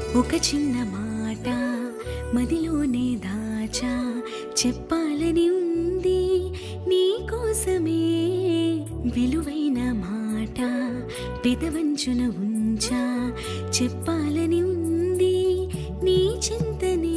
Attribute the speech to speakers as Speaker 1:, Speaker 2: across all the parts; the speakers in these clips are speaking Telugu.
Speaker 1: ఒక చిన్న మాట మదిలోనే దాచా చెప్పాలని ఉంది నీ కోసమే విలువైన మాట పెదవంచున ఉంచా చెప్పాలని ఉంది నీ చింతనే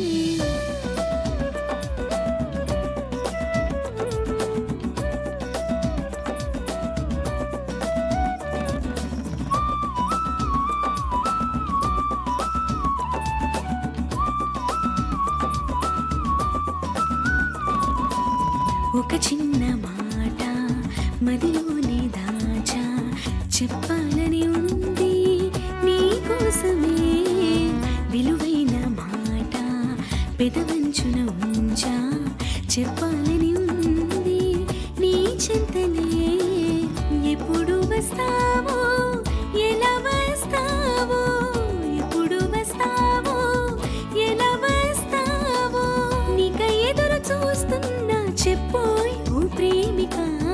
Speaker 1: ఒక చిన్న మాట మదిలోనే దాచా చెప్పాలని ఉంది నీ కోసమే విలువైన మాట పెదవంచున ఉంచా చెప్పాలని ఉంది నీ చింతనే ఎప్పుడు వస్తావో ఎలా వస్తావో ఎప్పుడు వస్తావో ఎలా వస్తావో నీక ఎదురు చూస్తున్నా చెప్పోయ్ ఓ ప్రేమిక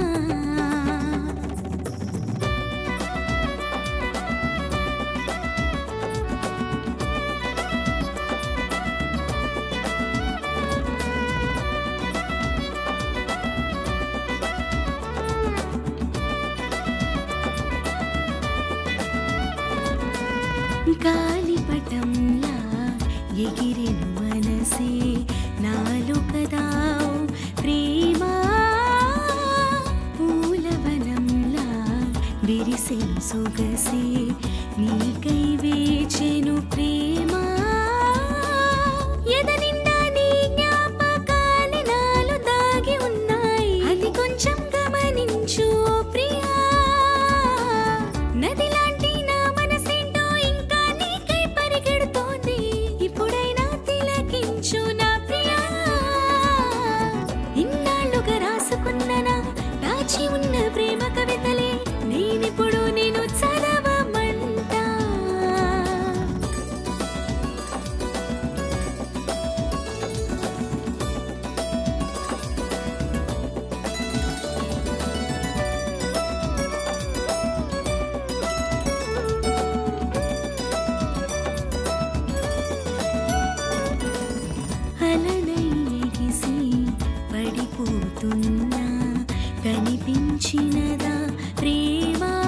Speaker 1: గాలిపటంలా ఎగిరెను మనసే నాలో కదా ఓ ప్రేమ పూలవనంలా విరిసెను సొగసే నీకై వేచెను ప్రేమ ఎదనిండా నీ జ్ఞాపకాలే నాలో దాగి ఉన్నాయి అది కొంచెం గమనించు ఓ ప్రియా నదిలాంటి నా మనసేంటో ఇంకా నీకై పరిగెడుతోంది ఇప్పుడైనా తిలకించు నా ప్రియా ఇన్నాళ్ళుగా రాసుకున్ననా దాచి ఉన్న ప్రేమ కవితలే నేనిప్పుడు నేను చదవమంటా అలనై ఎగిసి పడిపోతున్నా కనిపించినదా ప్రేమా